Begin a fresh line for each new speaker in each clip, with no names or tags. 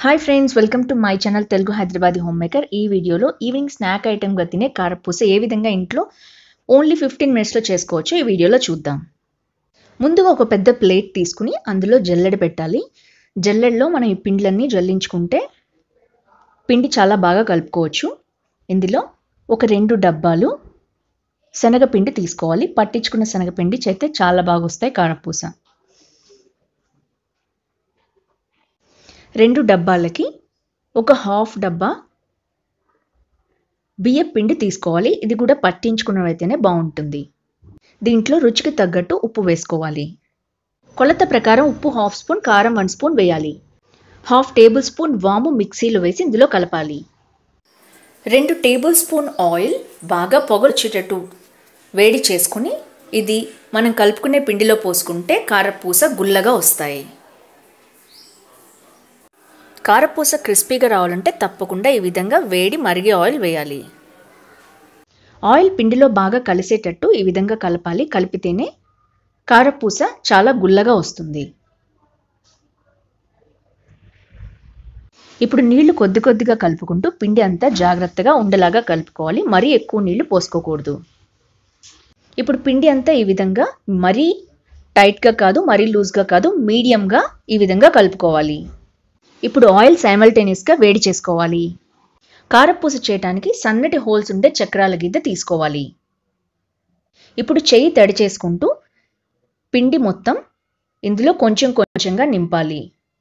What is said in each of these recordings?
hi friends welcome to my channel Telugu Hyderabadi homemaker ఈ వీడియోలో evening snack ఐటెంగా తినే కారపూస ఏ విధంగా ఇంట్లో ఓన్లీ ఫిఫ్టీన్ మినిట్స్లో చేసుకోవచ్చో ఈ వీడియోలో చూద్దాం ముందుగా ఒక పెద్ద ప్లేట్ తీసుకుని అందులో జల్లెడ పెట్టాలి జల్లెడలో మనం ఈ పిండిలన్నీ జల్లించుకుంటే పిండి చాలా బాగా కలుపుకోవచ్చు ఇందులో ఒక రెండు డబ్బాలు శనగపిండి తీసుకోవాలి పట్టించుకున్న శనగపిండి చేస్తే చాలా బాగా వస్తాయి కారపూస రెండు డబ్బాలకి ఒక హాఫ్ డబ్బా బియ్యం పిండి తీసుకోవాలి ఇది కూడా పట్టించుకున్నవైతేనే బాగుంటుంది దీంట్లో రుచికి తగ్గట్టు ఉప్పు వేసుకోవాలి కొలత ప్రకారం ఉప్పు హాఫ్ స్పూన్ కారం వన్ స్పూన్ వేయాలి హాఫ్ టేబుల్ స్పూన్ వాము మిక్సీలో వేసి ఇందులో కలపాలి రెండు టేబుల్ స్పూన్ ఆయిల్ బాగా పొగొచ్చేటట్టు వేడి చేసుకుని ఇది మనం కలుపుకునే పిండిలో పోసుకుంటే కారపూస గుల్లగా వస్తాయి కారపూస క్రిస్పీగా రావాలంటే తప్పకుండా ఈ విధంగా వేడి మరిగే ఆయిల్ వేయాలి ఆయిల్ పిండిలో బాగా కలిసేటట్టు ఈ విధంగా కలపాలి కలిపితేనే కారపూస చాలా గుల్లగా వస్తుంది ఇప్పుడు నీళ్లు కొద్ది కొద్దిగా కలుపుకుంటూ పిండి అంతా జాగ్రత్తగా ఉండలాగా కలుపుకోవాలి మరీ ఎక్కువ నీళ్లు పోసుకోకూడదు ఇప్పుడు పిండి అంతా ఈ విధంగా మరీ టైట్గా కాదు మరీ లూజ్గా కాదు మీడియంగా ఈ విధంగా కలుపుకోవాలి ఇప్పుడు ఆయిల్ సైమల్టేనియస్గా వేడి చేసుకోవాలి కారపూస చేయడానికి సన్నటి హోల్స్ ఉండే చక్రాల గిద్ద తీసుకోవాలి ఇప్పుడు చెయ్యి తడి చేసుకుంటూ పిండి మొత్తం ఇందులో కొంచెం కొంచెంగా నింపాలి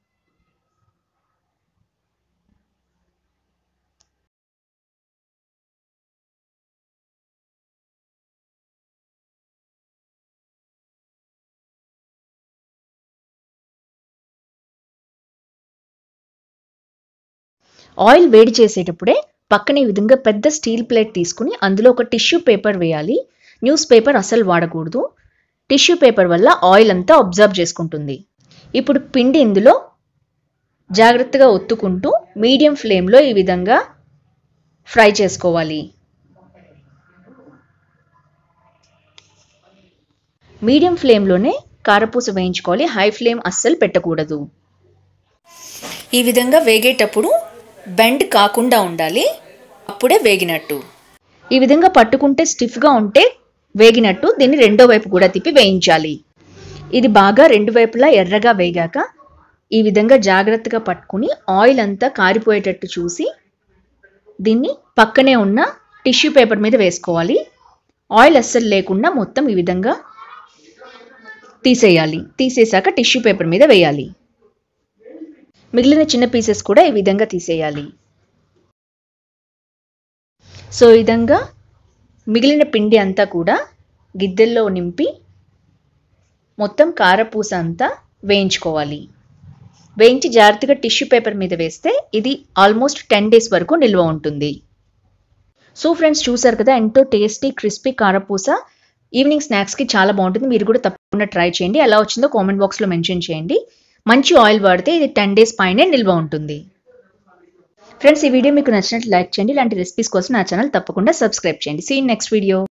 ఆయిల్ వేడి చేసేటప్పుడే పక్కన ఈ విధంగా పెద్ద స్టీల్ ప్లేట్ తీసుకుని అందులో ఒక టిష్యూ పేపర్ వేయాలి న్యూస్ పేపర్ అసలు వాడకూడదు టిష్యూ పేపర్ వల్ల ఆయిల్ అంతా అబ్జర్వ్ చేసుకుంటుంది ఇప్పుడు పిండి ఇందులో జాగ్రత్తగా ఒత్తుకుంటూ మీడియం ఫ్లేమ్లో ఈ విధంగా ఫ్రై చేసుకోవాలి మీడియం ఫ్లేమ్లోనే కారపూస వేయించుకోవాలి హై ఫ్లేమ్ అస్సలు పెట్టకూడదు ఈ విధంగా వేగేటప్పుడు బెండ్ కాకుండా ఉండాలి అప్పుడే వేగినట్టు ఈ విధంగా పట్టుకుంటే స్టిఫ్గా ఉంటే వేగినట్టు దీన్ని రెండో వైపు కూడా తిప్పి వేయించాలి ఇది బాగా రెండు వైపులా ఎర్రగా వేగాక ఈ విధంగా జాగ్రత్తగా పట్టుకుని ఆయిల్ అంతా కారిపోయేటట్టు చూసి దీన్ని పక్కనే ఉన్న టిష్యూ పేపర్ మీద వేసుకోవాలి ఆయిల్ అస్సలు లేకుండా మొత్తం ఈ విధంగా తీసేయాలి తీసేశాక టిష్యూ పేపర్ మీద వేయాలి మిగిలిన చిన్న పీసెస్ కూడా ఈ విధంగా తీసేయాలి సో ఈ విధంగా మిగిలిన పిండి అంతా కూడా గిద్దెల్లో నింపి మొత్తం కారపూస అంతా వేయించుకోవాలి వేయించి జాగ్రత్తగా టిష్యూ పేపర్ మీద వేస్తే ఇది ఆల్మోస్ట్ టెన్ డేస్ వరకు నిల్వ ఉంటుంది సో ఫ్రెండ్స్ చూసారు కదా ఎంతో టేస్టీ క్రిస్పీ కారపూస ఈవినింగ్ స్నాక్స్కి చాలా బాగుంటుంది మీరు కూడా తప్పకుండా ట్రై చేయండి ఎలా వచ్చిందో కామెంట్ బాక్స్లో మెన్షన్ చేయండి మంచి ఆయిల్ వాడితే ఇది టెన్ డేస్ పైనే నిల్వ ఉంటుంది ఫ్రెండ్స్ ఈ వీడియో మీకు నచ్చినట్లు లైక్ చేయండి ఇలాంటి రెసిపీస్ కోసం నా ఛానల్ తప్పకుండా సబ్స్క్రైబ్ చేయండి సీ నెక్స్ట్ వీడియో